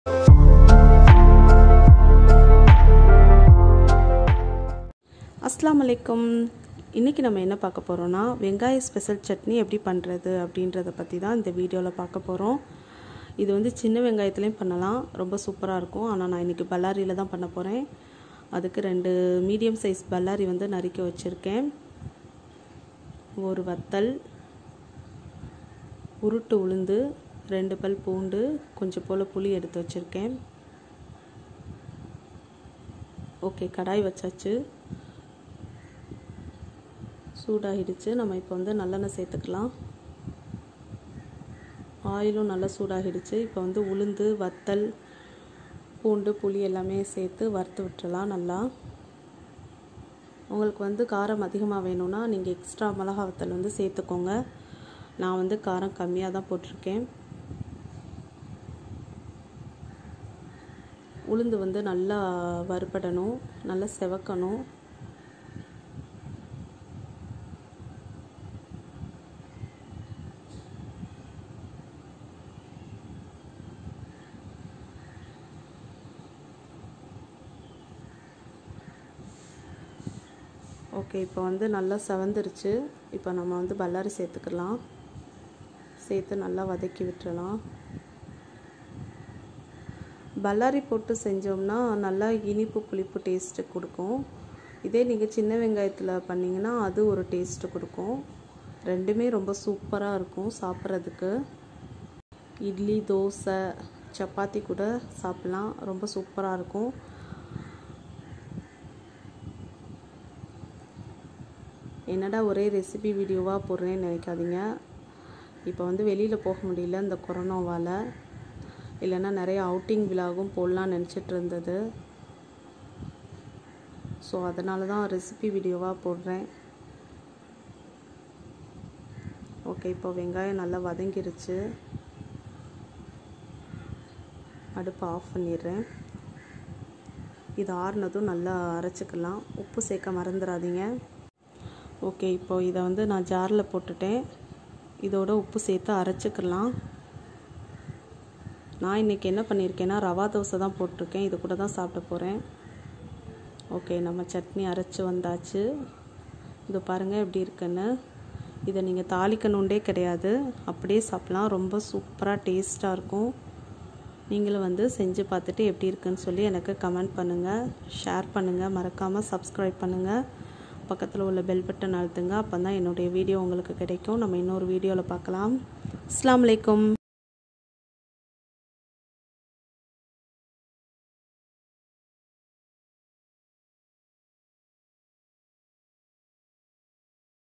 அஸ்லாம் வலைக்கம் இன்றைக்கி நம்ம என்ன பார்க்க போகிறோன்னா வெங்காய ஸ்பெஷல் சட்னி எப்படி பண்ணுறது அப்படின்றத பற்றி தான் இந்த வீடியோவில் பார்க்க போகிறோம் இது வந்து சின்ன வெங்காயத்துலேயும் பண்ணலாம் ரொம்ப சூப்பராக இருக்கும் ஆனால் நான் இன்றைக்கி பல்லாரியில் தான் பண்ண போகிறேன் அதுக்கு ரெண்டு மீடியம் சைஸ் பல்லாரி வந்து நறுக்கி வச்சுருக்கேன் ஒரு வத்தல் உருட்டு உளுந்து ரெண்டு பல் பூண்டு கொஞ்சம் போல் புளி எடுத்து வச்சுருக்கேன் ஓகே கடாய் வச்சாச்சு சூடாகிடுச்சு நம்ம இப்போ வந்து நல்லெண்ணெய் சேர்த்துக்கலாம் ஆயிலும் நல்லா சூடாகிடுச்சு இப்போ வந்து உளுந்து வத்தல் பூண்டு புளி எல்லாமே சேர்த்து வறுத்து விட்டுறலாம் நல்லா உங்களுக்கு வந்து காரம் அதிகமாக வேணும்னா நீங்கள் எக்ஸ்ட்ரா மிளகா வத்தல் வந்து சேர்த்துக்கோங்க நான் வந்து காரம் கம்மியாக தான் போட்டிருக்கேன் உளுந்து வந்து நல்லா வறுபடணும் நல்லா செவக்கணும் ஓகே இப்போ வந்து நல்லா செவந்துருச்சு இப்போ நம்ம வந்து பல்லாரி சேர்த்துக்கலாம் சேர்த்து நல்லா வதக்கி விட்டுறலாம் பல்லாரி போட்டு செஞ்சோம்னா நல்லா இனிப்பு புளிப்பு டேஸ்ட்டு கொடுக்கும் இதே நீங்கள் சின்ன வெங்காயத்தில் பண்ணிங்கன்னா அது ஒரு டேஸ்ட்டு கொடுக்கும் ரெண்டுமே ரொம்ப சூப்பராக இருக்கும் சாப்பிட்றதுக்கு இட்லி தோசை சப்பாத்தி கூட சாப்பிட்லாம் ரொம்ப சூப்பராக இருக்கும் என்னடா ஒரே ரெசிபி வீடியோவாக போடுறேன்னு நினைக்காதீங்க இப்போ வந்து வெளியில் போக முடியல இந்த கொரோனாவால் இல்லைன்னா நிறைய அவுட்டிங் விழாவும் போடலான்னு நினச்சிட்டு இருந்தது ஸோ அதனால தான் ரெசிபி வீடியோவாக போடுறேன் ஓகே இப்போ வெங்காயம் நல்லா வதங்கிருச்சு அடுப்பை ஆஃப் பண்ணிடுறேன் இது ஆறுனதும் நல்லா அரைச்சிக்கலாம் உப்பு சேர்க்க மறந்துடாதீங்க ஓகே இப்போ இதை வந்து நான் ஜாரில் போட்டுட்டேன் இதோட உப்பு சேர்த்து அரைச்சிக்கலாம் நான் இன்றைக்கி என்ன பண்ணியிருக்கேன்னா ரவா தோசை தான் போட்டிருக்கேன் இது கூட தான் சாப்பிட போகிறேன் ஓகே நம்ம சட்னி அரைச்சி வந்தாச்சு இது பாருங்கள் எப்படி இருக்குன்னு இதை நீங்கள் தாளிக்கணுண்டே கிடையாது அப்படியே சாப்பிட்லாம் ரொம்ப சூப்பராக டேஸ்ட்டாக இருக்கும் நீங்களும் வந்து செஞ்சு பார்த்துட்டு எப்படி இருக்குன்னு சொல்லி எனக்கு கமெண்ட் பண்ணுங்கள் ஷேர் பண்ணுங்கள் மறக்காமல் சப்ஸ்கிரைப் பண்ணுங்கள் பக்கத்தில் உள்ள பெல் பட்டன் அழுத்துங்க அப்போ தான் என்னுடைய வீடியோ உங்களுக்கு கிடைக்கும் நம்ம இன்னொரு வீடியோவில் பார்க்கலாம் அஸ்லாம் வலைக்கம்